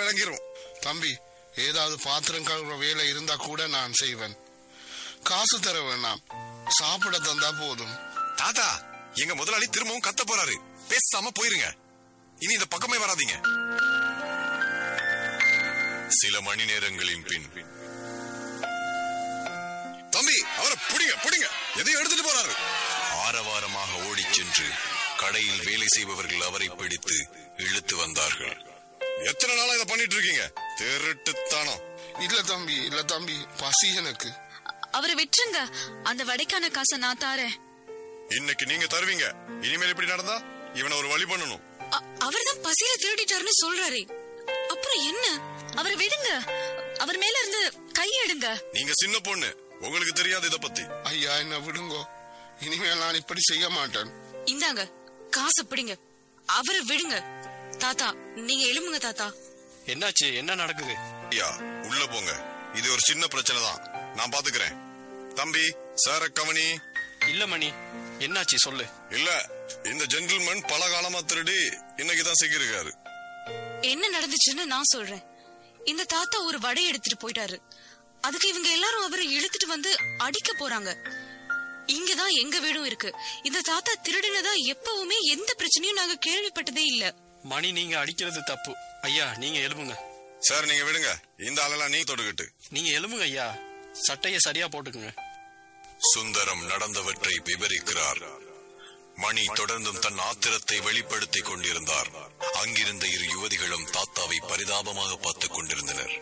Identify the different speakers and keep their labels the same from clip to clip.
Speaker 1: வழங்கிரும்
Speaker 2: தம்பி ஏதாவது பாத்திரம் கழுவுற வேலை இருந்தா கூட நான் செய்வேன் காசு தர வேணாம் சாப்பிட தந்தா போதும்
Speaker 1: தாத்தா எங்க முதலாளி திரும்பவும் கத்த போறாரு பேசாம போயிருங்க இனி இந்த பக்கமே வராதீங்க சில மணி நேரங்களின் பின் தம்பி அவரை புடிங்க புடிங்க எதையும் எடுத்துட்டு போறாரு ஆரவாரமாக ஓடிச் சென்று கடையில் வேலை செய்பவர்கள் அவரை பிடித்து இழுத்து வந்தார்கள் எத்தனை நாளா இதை பண்ணிட்டு இருக்கீங்க திருட்டுத்தானம்
Speaker 2: இல்ல தம்பி இல்ல தம்பி பசி எனக்கு
Speaker 3: அவரை விட்டுருங்க அந்த வடைக்கான காசை நான் தாரேன்
Speaker 1: இன்னைக்கு நீங்க தருவீங்க இனிமேல் இப்படி நடந்தா இவனை ஒரு வழி பண்ணணும்
Speaker 3: அவர் தான் பசியில திருடிட்டாருன்னு சொல்றாரு அப்புறம் என்ன அவரை விடுங்க அவர் மேல இருந்து கை எடுங்க
Speaker 1: நீங்க சின்ன பொண்ணு உங்களுக்கு தெரியாது இத பத்தி
Speaker 2: ஐயா என்ன விடுங்கோ இனிமேல் நான் இப்படி செய்ய மாட்டேன்
Speaker 3: இந்தாங்க காசு பிடிங்க அவரை விடுங்க தாத்தா நீங்க எழுமுங்க தாத்தா
Speaker 4: என்னாச்சு என்ன நடக்குது
Speaker 1: ஐயா உள்ள போங்க இது ஒரு சின்ன பிரச்சனை தான் நான் பாத்துக்கிறேன் தம்பி சார கவனி
Speaker 4: இல்ல மணி என்னாச்சு சொல்லு
Speaker 1: இல்ல இந்த ஜென்டில்மேன் பல காலமா திருடி இன்னைக்கு தான் சிக்கியிருக்காரு
Speaker 3: என்ன நடந்துச்சுன்னு நான் சொல்றேன் இந்த தாத்தா ஒரு வடை எடுத்துட்டு போயிட்டாரு அதுக்கு இவங்க எல்லாரும் அவரை இழுத்துட்டு வந்து அடிக்க போறாங்க இங்கதான் எங்க வீடும் இருக்கு இந்த தாத்தா திருடினதா எப்பவுமே எந்த பிரச்சனையும் நாங்க கேள்விப்பட்டதே இல்ல
Speaker 4: மணி நீங்க அடிக்கிறது தப்பு ஐயா நீங்க எழுப்புங்க
Speaker 1: சார் நீங்க விடுங்க இந்த ஆளெல்லாம் நீ தொடுக்கிட்டு
Speaker 4: நீங்க எழுப்புங்க ஐயா சட்டைய சரியா போட்டுக்குங்க
Speaker 1: சுந்தரம் நடந்தவற்றை விவரிக்கிறார் மணி தொடர்ந்தும் தன் ஆத்திரத்தை வெளிப்படுத்திக் கொண்டிருந்தார் அங்கிருந்த இரு யுவதிகளும் தாத்தாவை பரிதாபமாக பார்த்துக் கொண்டிருந்தனர்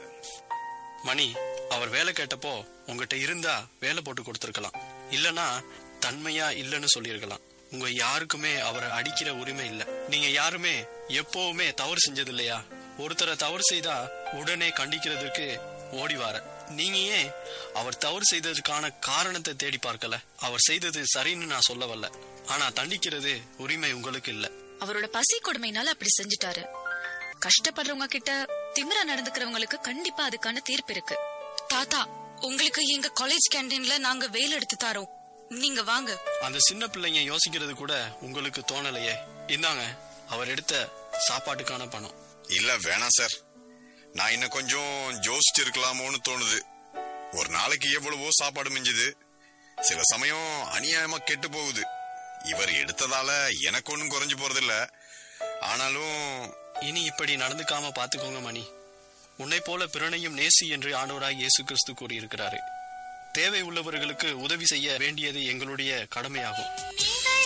Speaker 4: மணி அவர் வேலை கேட்டப்போ உங்ககிட்ட இருந்தா வேலை போட்டு கொடுத்துருக்கலாம் இல்லனா தன்மையா இல்லைன்னு சொல்லியிருக்கலாம் உங்க யாருக்குமே அவரை அடிக்கிற உரிமை இல்ல நீங்க யாருமே எப்பவுமே தவறு செஞ்சது இல்லையா ஒருத்தரை தவறு செய்தா உடனே கண்டிக்கிறதுக்கு ஓடி வார நீங்க ஏன் அவர் தவறு செய்ததற்கான காரணத்தை தேடி பார்க்கல அவர் செய்தது சரின்னு நான் சொல்ல வரல ஆனா தண்டிக்கிறது உரிமை உங்களுக்கு இல்ல
Speaker 3: அவரோட பசி கொடுமைனால அப்படி செஞ்சுட்டாரு கஷ்டப்படுறவங்க கிட்ட திமிரா நடந்துக்கிறவங்களுக்கு கண்டிப்பா அதுக்கான தீர்ப்பு இருக்கு தாத்தா உங்களுக்கு எங்க காலேஜ் கேண்டீன்ல நாங்க வேலை எடுத்து தரோம் நீங்க வாங்க
Speaker 4: அந்த சின்ன பிள்ளைங்க யோசிக்கிறது கூட உங்களுக்கு தோணலையே இந்தாங்க அவர் எடுத்த சாப்பாட்டுக்கான பணம்
Speaker 1: இல்ல வேணாம் சார் நான் இன்னும் கொஞ்சம் யோசிச்சு இருக்கலாமோன்னு தோணுது ஒரு நாளைக்கு எவ்வளவோ சாப்பாடு மிஞ்சுது சில சமயம் அநியாயமா கெட்டு போகுது இவர் எடுத்ததால எனக்கு ஒன்றும் குறைஞ்சு போறதில்ல ஆனாலும்
Speaker 4: இனி இப்படி நடந்துக்காம பாத்துக்கோங்க மணி உன்னை போல பிறனையும் நேசி என்று ஆண்டவராய் இயேசு கிறிஸ்து கூறியிருக்கிறாரு தேவை உள்ளவர்களுக்கு உதவி செய்ய வேண்டியது எங்களுடைய கடமையாகும்
Speaker 5: நீங்க